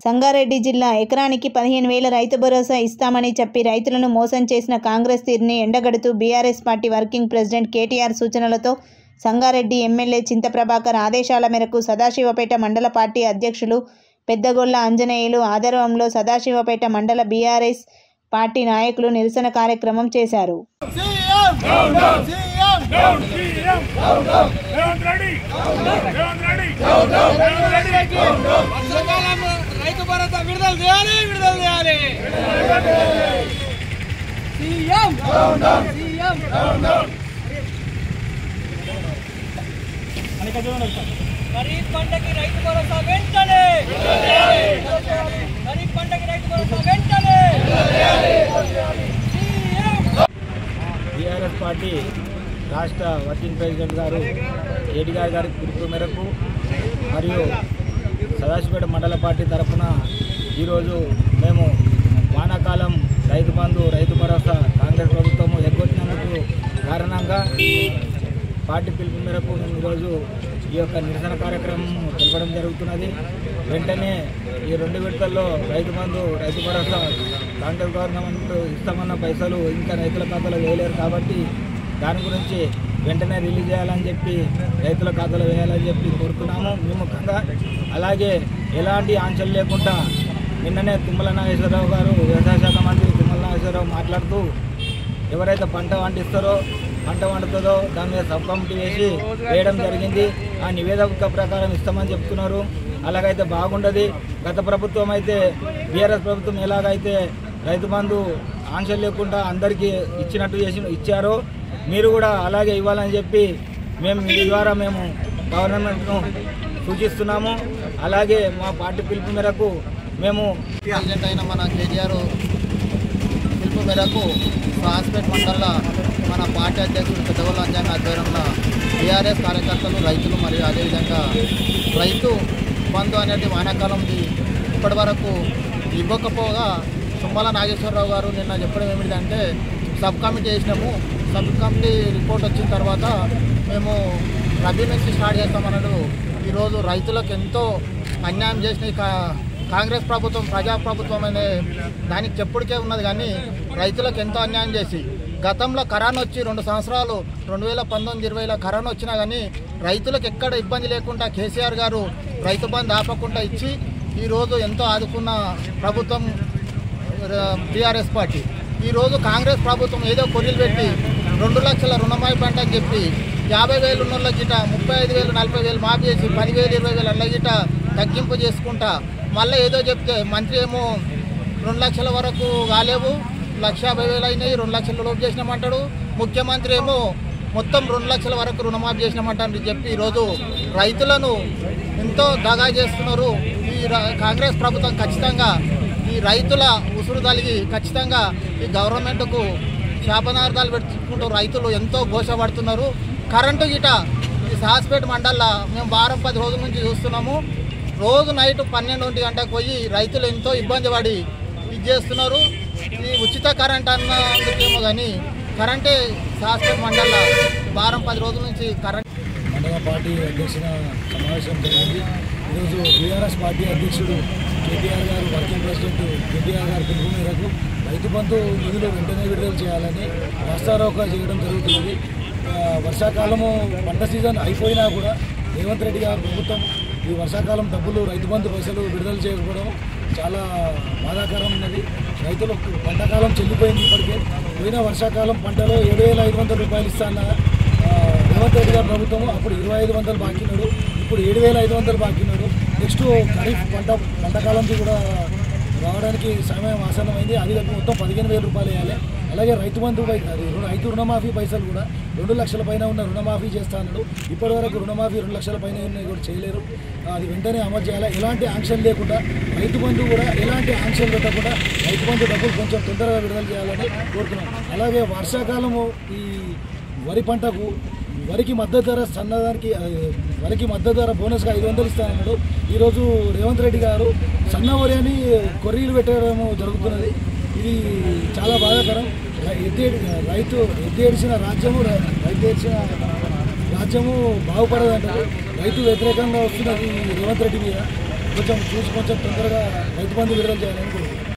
సంగారెడ్డి జిల్లా ఎకరానికి పదిహేను వేల రైతు భరోసా ఇస్తామని చెప్పి రైతులను మోసం చేసిన కాంగ్రెస్ తీరుని ఎండగడుతూ BRS party working president KTR సూచనలతో సంగారెడ్డి ఎమ్మెల్యే చింతప్రభాకర్ ఆదేశాల మేరకు సదాశివపేట మండల పార్టీ అధ్యక్షులు పెద్దగొల్ల ఆంజనేయులు ఆధ్వర్యంలో సదాశివపేట మండల బీఆర్ఎస్ పార్టీ నాయకులు నిరసన కార్యక్రమం చేశారు వర్షాకాలం రైతు భరోసా విడుదల చేయాలి విడుదల చేయాలి సీఎం సీఎం ఖరీఫ్ పంటకి రైతు భరోసా వెంటనే ఖరీఫ్ పంటకి రైతు భరోసా వెంటనే సీఎం టీఆర్ఎస్ పార్టీ రాష్ట్ర వర్కింగ్ ప్రెసిడెంట్ గారు కేటీఆర్ గారి పిలుపు మేరకు మరియు సదాశివపేట మండల పార్టీ తరఫున ఈరోజు మేము వానాకాలం రైతు బంధు రైతు భరోసా కాంగ్రెస్ ప్రభుత్వం ఎగ్గొట్టినందుకు కారణంగా పార్టీ పిలుపు మేరకు మేము ఈరోజు ఈ యొక్క నిరసన కార్యక్రమం తెలపడం జరుగుతున్నది వెంటనే ఈ రెండు విడతల్లో రైతు బంధు రైతు భరోసా కాంగ్రెస్ గవర్నమెంట్ ఇస్తామన్న పైసలు ఇంకా రైతుల ఖాతాలో వేయలేరు కాబట్టి దాని గురించి వెంటనే రిలీజ్ చేయాలని చెప్పి రైతుల ఖాతాలో వేయాలని చెప్పి కోరుతున్నాము విముఖంగా అలాగే ఎలాంటి ఆంక్షలు లేకుండా నిన్ననే తుమ్మల నాగేశ్వరరావు గారు వ్యవసాయ శాఖ మంత్రి తుమ్మల నాగేశ్వరరావు మాట్లాడుతూ ఎవరైతే పంట వండిస్తారో పంట వండుతుందో దాని మీద సబ్ కమిటీ వేసి వేయడం జరిగింది ఆ నివేదిక ప్రకారం ఇస్తామని చెప్తున్నారు అలాగైతే బాగుండదు గత ప్రభుత్వం అయితే బీఆర్ఎస్ ప్రభుత్వం ఎలాగైతే రైతు బంధు ఆంక్షలు లేకుండా అందరికీ ఇచ్చినట్టు చేసి ఇచ్చారో మీరు కూడా అలాగే ఇవ్వాలని చెప్పి మేము మీ ద్వారా మేము గవర్నమెంట్ను సూచిస్తున్నాము అలాగే మా పార్టీ పిలుపు మేరకు మేము ప్రెసిడెంట్ అయిన మన కేటీఆర్ పిలుపు మేరకు హాస్పేట్ మండల మన పార్టీ అధ్యక్షుడు పెద్దగొల్ల అంజాంగ ఆధ్వర్యంలో టీఆర్ఎస్ కార్యకర్తలు రైతులు మరియు అదేవిధంగా రైతు బంధు అనేది వానాకాలంది ఇప్పటి వరకు ఇవ్వకపోగా తుమ్మల నాగేశ్వరరావు గారు నిన్న చెప్పడం ఏమిటంటే సబ్ కమిటీ వేసినాము సబ్ కమిటీ రిపోర్ట్ వచ్చిన తర్వాత మేము రబీ నుంచి స్టార్ట్ చేస్తామన్నాడు ఈరోజు రైతులకు ఎంతో అన్యాయం చేసిన ఈ కా- కాంగ్రెస్ ప్రభుత్వం ప్రజాప్రభుత్వం అనే దానికి చెప్పుడికే ఉన్నది కానీ రైతులకు ఎంతో అన్యాయం చేసి గతంలో కరోనా వచ్చి రెండు సంవత్సరాలు రెండు వేల పంతొమ్మిది ఇరవైలో కరోనా వచ్చినా కానీ రైతులకు ఎక్కడ ఇబ్బంది లేకుండా కేసీఆర్ గారు రైతు బంధు ఆపకుండా ఇచ్చి ఈరోజు ఎంతో ఆదుకున్న ప్రభుత్వం టీఆర్ఎస్ పార్టీ ఈరోజు కాంగ్రెస్ ప్రభుత్వం ఏదో కొర్రీలు పెట్టి రెండు లక్షల రుణమాఫీ పంట అని చెప్పి యాభై వేలు ఉన్న గిట ముప్పై ఐదు వేలు నలభై వేలు మాఫీ చేసి పదివేలు ఇరవై వేలు అల్ల గిట తగ్గింపు చేసుకుంటా మళ్ళీ ఏదో చెప్తే మంత్రి ఏమో రెండు లక్షల వరకు కాలేవు లక్ష యాభై వేలు అయినాయి రెండు లక్షల లోపు చేసినామంటాడు ముఖ్యమంత్రి ఏమో మొత్తం రెండు లక్షల వరకు రుణమాఫీ చేసినామంటారు చెప్పి ఈరోజు రైతులను ఎంతో దగా చేస్తున్నారు ఈ ర- కాంగ్రెస్ ప్రభుత్వం ఖచ్చితంగా ఈ రైతుల ఉసురు తలిగి ఖచ్చితంగా ఈ గవర్నమెంట్కు శాపనార్థాలు పెట్టుకుంటూ రైతులు ఎంతో ఘోషపడుతున్నారు కరెంటు గిట ఈ సాస్పేట మండల్లో మేము వారం పది రోజుల నుంచి చూస్తున్నాము రోజు నైట్ పన్నెండు ఒంటి గంటకు పోయి రైతులు ఎంతో ఇబ్బంది పడి ఇది చేస్తున్నారు ఈ ఉచిత కరెంట్ అన్నందుకేమో కానీ కరెంటే సాస్పేట మండల్లో వారం పది రోజుల నుంచి కరెంట్ మండల పార్టీ అధ్యక్షుల సమావేశం జరిగింది ఈరోజు బీఆర్ఎస్ పార్టీ అధ్యక్షుడు కేటీఆర్ గారు వర్కింగ్ ప్రెసిడెంట్ కేటీఆర్ గారి పిలుపు మేరకు రైతు బంధు నిధులు వెంటనే విడుదల చేయాలని రాస్తారోక చేయడం జరుగుతుంది ఆ, వర్షాకాలము పంట సీజన్ అయిపోయినా కూడా రేవంత్ రెడ్డి గారి ప్రభుత్వం ఈ వర్షాకాలం డబ్బులు రైతు బంధు పైసలు విడుదల చేయకపోవడం చాలా బాధాకరం ఉన్నది రైతులకు పంటకాలం చెల్లిపోయింది ఇప్పటికే పోయిన వర్షాకాలం పంటలో ఏడు వేల ఐదు వందల రూపాయలు ఇస్తాన ఆ, రేవంత్ రెడ్డి గారి ప్రభుత్వం అప్పుడు ఇరవై ఐదు వందలు బాకీనాడు ఇప్పుడు ఏడు వేల ఐదు వందలు బాకీనాడు నెక్స్ట్ ఖరీఫ్ పంట పంటకాలంకి కూడా రావడానికి సమయం ఆసన్నమైంది అది కాక మొత్తం పదిహేను వేల రూపాయలు వేయాలి అలాగే రైతు బంధు పై అది రుణ- రైతు రుణమాఫీ పైసలు కూడా రెండు లక్షల పైన ఉన్న రుణమాఫీ చేస్తా అన్నాడు ఇప్పటి వరకు రుణమాఫీ రెండు లక్షల పైన ఉన్నాయి కూడా చేయలేరు అది వెంటనే అమలు చేయాలి ఎలాంటి ఆంక్షలు లేకుండా రైతు బంధు కూడా ఎలాంటి ఆంక్షలు పెట్టకుండా రైతు బంధు డబ్బులు కొంచెం తొందరగా విడుదల చేయాలని కోరుతున్నాం అలాగే వర్షాకాలము ఈ వరి పంటకు వరికి మద్దతు ధర సన్నదానికి ఆ, వరికి మద్దతు ధర బోనస్గా ఐదు వందలు ఇస్తానన్నాడు ఈరోజు రేవంత్ రెడ్డి గారు సన్న వరి అని కొర్రీలు పెట్టడం జరుగుతున్నది ఇది చాలా బాధాకరం రై- ఎద్దేడి రైతు ఎద్దేడిసిన రాజ్యము ర- రైతు ఏడ్చిన రాజ్యము బాగుపడదంటారు రైతు వ్యతిరేకంగా వస్తున్నది రేవంత్ రెడ్డి మీద కొంచెం చూసి కొంచెం తొందరగా రైతు బంధు విడుదల చేయాలని కోరుకుంటున్నాను